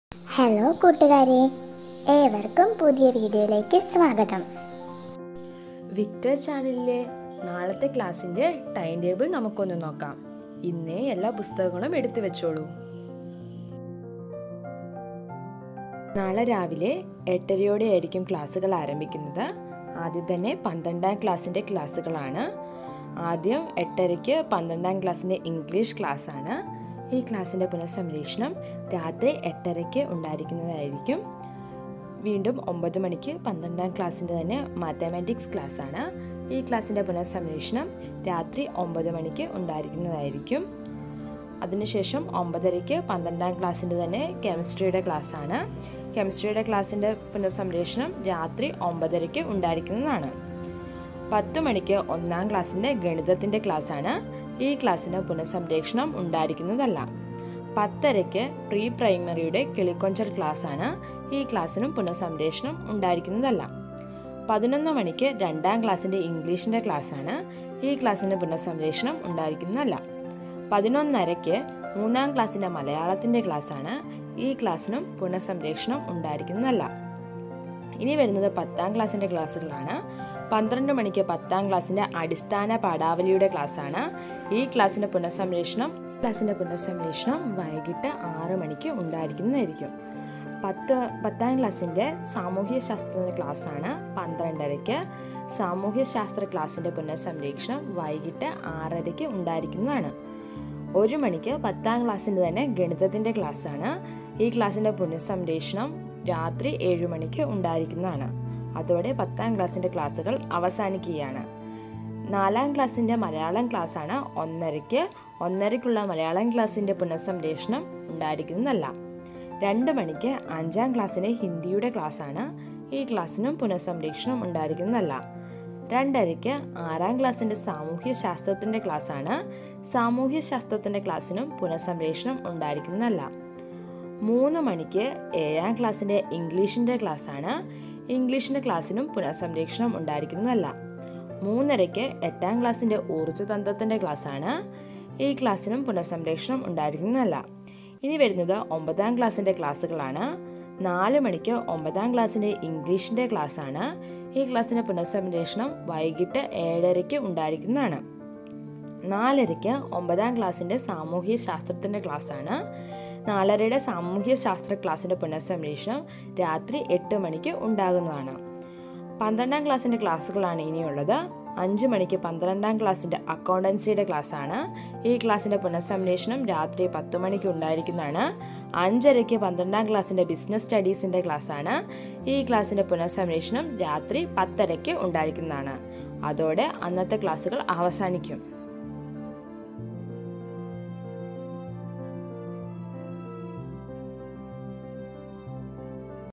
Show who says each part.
Speaker 1: hello കൂട്ടുകാരെ ഏവർക്കും പുതിയ വീഡിയോയിലേക്ക് സ്വാഗതം
Speaker 2: വിക്ടർ ചാനലിലെ നാളത്തെ ക്ലാസ്സിൻ്റെ ടൈം ടേബിൾ നമുക്കൊന്ന് നോക്കാം ഇന്നേ എല്ലാ പുസ്തകങ്ങളും എടുത്തു വെച്ചോളൂ നാളെ രാവിലെ എട്ടരയോടെ ആയിരിക്കും ക്ലാസ്സുകൾ ആരംഭിക്കുന്നത് ആദ്യം തന്നെ പന്ത്രണ്ടാം ക്ലാസ്സിൻ്റെ ക്ലാസ്സുകളാണ് ആദ്യം എട്ടരയ്ക്ക് പന്ത്രണ്ടാം ക്ലാസ്സിൻ്റെ ഇംഗ്ലീഷ് ക്ലാസ്സാണ് ഈ ക്ലാസ്സിൻ്റെ പുനഃസംരക്ഷണം രാത്രി എട്ടരയ്ക്ക് ഉണ്ടായിരിക്കുന്നതായിരിക്കും വീണ്ടും ഒമ്പത് മണിക്ക് പന്ത്രണ്ടാം ക്ലാസ്സിൻ്റെ തന്നെ മാത്തമാറ്റിക്സ് ക്ലാസ്സാണ് ഈ ക്ലാസ്സിൻ്റെ പുനഃസംരക്ഷണം രാത്രി ഒമ്പത് മണിക്ക് ഉണ്ടായിരിക്കുന്നതായിരിക്കും അതിനുശേഷം ഒമ്പതരയ്ക്ക് പന്ത്രണ്ടാം ക്ലാസ്സിൻ്റെ തന്നെ കെമിസ്ട്രിയുടെ ക്ലാസ്സാണ് കെമിസ്ട്രിയുടെ ക്ലാസ്സിൻ്റെ പുനഃസംരക്ഷണം രാത്രി ഒമ്പതരയ്ക്ക് ഉണ്ടായിരിക്കുന്നതാണ് പത്ത് മണിക്ക് ഒന്നാം ക്ലാസ്സിൻ്റെ ഗണിതത്തിൻ്റെ ക്ലാസ്സാണ് ഈ ക്ലാസ്സിന് പുനഃസംരക്ഷണം ഉണ്ടായിരിക്കുന്നതല്ല പത്തരയ്ക്ക് പ്രീ പ്രൈമറിയുടെ കിളിക്കൊഞ്ചൽ ക്ലാസ്സാണ് ഈ ക്ലാസ്സിനും പുനഃസംരക്ഷണം ഉണ്ടായിരിക്കുന്നതല്ല പതിനൊന്ന് മണിക്ക് രണ്ടാം ക്ലാസ്സിൻ്റെ ഇംഗ്ലീഷിൻ്റെ ക്ലാസ്സാണ് ഈ ക്ലാസ്സിന് പുനഃസംരക്ഷണം ഉണ്ടായിരിക്കുന്നതല്ല പതിനൊന്നരയ്ക്ക് മൂന്നാം ക്ലാസ്സിൻ്റെ മലയാളത്തിൻ്റെ ക്ലാസ്സാണ് ഈ ക്ലാസ്സിനും പുനഃസംരക്ഷണം ഉണ്ടായിരിക്കുന്നതല്ല ഇനി വരുന്നത് പത്താം ക്ലാസ്സിൻ്റെ ക്ലാസ്സുകളാണ് പന്ത്രണ്ട് മണിക്ക് പത്താം ക്ലാസ്സിൻ്റെ അടിസ്ഥാന പാഠാവലിയുടെ ക്ലാസ്സാണ് ഈ ക്ലാസ്സിൻ്റെ പുനഃസംരക്ഷണം ക്ലാസ്സിൻ്റെ പുനഃസംരക്ഷണം വൈകിട്ട് ആറ് മണിക്ക് ഉണ്ടായിരിക്കുന്നതായിരിക്കും പത്ത് പത്താം ക്ലാസ്സിൻ്റെ സാമൂഹ്യ ശാസ്ത്രത്തിൻ്റെ ക്ലാസ്സാണ് പന്ത്രണ്ടരയ്ക്ക് സാമൂഹ്യ ശാസ്ത്ര ക്ലാസ്സിൻ്റെ പുനഃസംരക്ഷണം വൈകിട്ട് ആറരയ്ക്ക് ഉണ്ടായിരിക്കുന്നതാണ് ഒരു മണിക്ക് പത്താം ക്ലാസ്സിൻ്റെ തന്നെ ഗണിതത്തിൻ്റെ ക്ലാസ്സാണ് ഈ ക്ലാസ്സിൻ്റെ പുനഃസംരക്ഷണം രാത്രി ഏഴ് മണിക്ക് ഉണ്ടായിരിക്കുന്നതാണ് അതോടെ പത്താം ക്ലാസ്സിൻ്റെ ക്ലാസ്സുകൾ അവസാനിക്കുകയാണ് നാലാം ക്ലാസ്സിൻ്റെ മലയാളം ക്ലാസ്സാണ് ഒന്നരയ്ക്ക് ഒന്നരയ്ക്കുള്ള മലയാളം ക്ലാസ്സിൻ്റെ പുനഃസംരക്ഷണം ഉണ്ടായിരിക്കുന്നതല്ല രണ്ട് മണിക്ക് അഞ്ചാം ക്ലാസ്സിൻ്റെ ഹിന്ദിയുടെ ക്ലാസ്സാണ് ഈ ക്ലാസ്സിനും പുനഃസംരക്ഷണം ഉണ്ടായിരിക്കുന്നതല്ല രണ്ടരയ്ക്ക് ആറാം ക്ലാസ്സിൻ്റെ സാമൂഹ്യ ശാസ്ത്രത്തിൻ്റെ ക്ലാസ്സാണ് സാമൂഹ്യ ശാസ്ത്രത്തിൻ്റെ ക്ലാസ്സിനും പുനഃസംരക്ഷണം ഉണ്ടായിരിക്കുന്നതല്ല മൂന്ന് മണിക്ക് ഏഴാം ക്ലാസ്സിൻ്റെ ഇംഗ്ലീഷിൻ്റെ ക്ലാസ്സാണ് ഇംഗ്ലീഷിൻ്റെ ക്ലാസ്സിനും പുനഃസംരക്ഷണം ഉണ്ടായിരിക്കുന്നതല്ല മൂന്നരയ്ക്ക് എട്ടാം ക്ലാസ്സിൻ്റെ ഊർജ്ജതന്ത്രത്തിൻ്റെ ക്ലാസ്സാണ് ഈ ക്ലാസ്സിനും പുനഃസംരക്ഷണം ഉണ്ടായിരിക്കുന്നതല്ല ഇനി വരുന്നത് ഒമ്പതാം ക്ലാസ്സിൻ്റെ ക്ലാസ്സുകളാണ് നാല് മണിക്ക് ഒമ്പതാം ക്ലാസ്സിൻ്റെ ഇംഗ്ലീഷിൻ്റെ ക്ലാസ്സാണ് ഈ ക്ലാസ്സിൻ്റെ പുനഃസംരക്ഷണം വൈകിട്ട് ഏഴരയ്ക്ക് ഉണ്ടായിരിക്കുന്നതാണ് നാലരയ്ക്ക് ഒമ്പതാം ക്ലാസ്സിൻ്റെ സാമൂഹ്യ ശാസ്ത്രത്തിൻ്റെ ക്ലാസ്സാണ് നാലരയുടെ സാമൂഹ്യ ശാസ്ത്ര ക്ലാസ്സിൻ്റെ പുനഃസംരക്ഷണം രാത്രി എട്ട് മണിക്ക് ഉണ്ടാകുന്നതാണ് പന്ത്രണ്ടാം ക്ലാസ്സിൻ്റെ ക്ലാസ്സുകളാണ് ഇനിയുള്ളത് അഞ്ച് മണിക്ക് പന്ത്രണ്ടാം ക്ലാസ്സിൻ്റെ അക്കൗണ്ടൻസിയുടെ ക്ലാസ്സാണ് ഈ ക്ലാസ്സിൻ്റെ പുനഃസംരക്ഷണം രാത്രി പത്ത് മണിക്ക് ഉണ്ടായിരിക്കുന്നതാണ് അഞ്ചരയ്ക്ക് പന്ത്രണ്ടാം ക്ലാസ്സിൻ്റെ ബിസിനസ് സ്റ്റഡീസിൻ്റെ ക്ലാസ്സാണ് ഈ ക്ലാസ്സിൻ്റെ പുനഃസംരക്ഷണം രാത്രി പത്തരയ്ക്ക് ഉണ്ടായിരിക്കുന്നതാണ് അതോടെ അന്നത്തെ ക്ലാസ്സുകൾ അവസാനിക്കും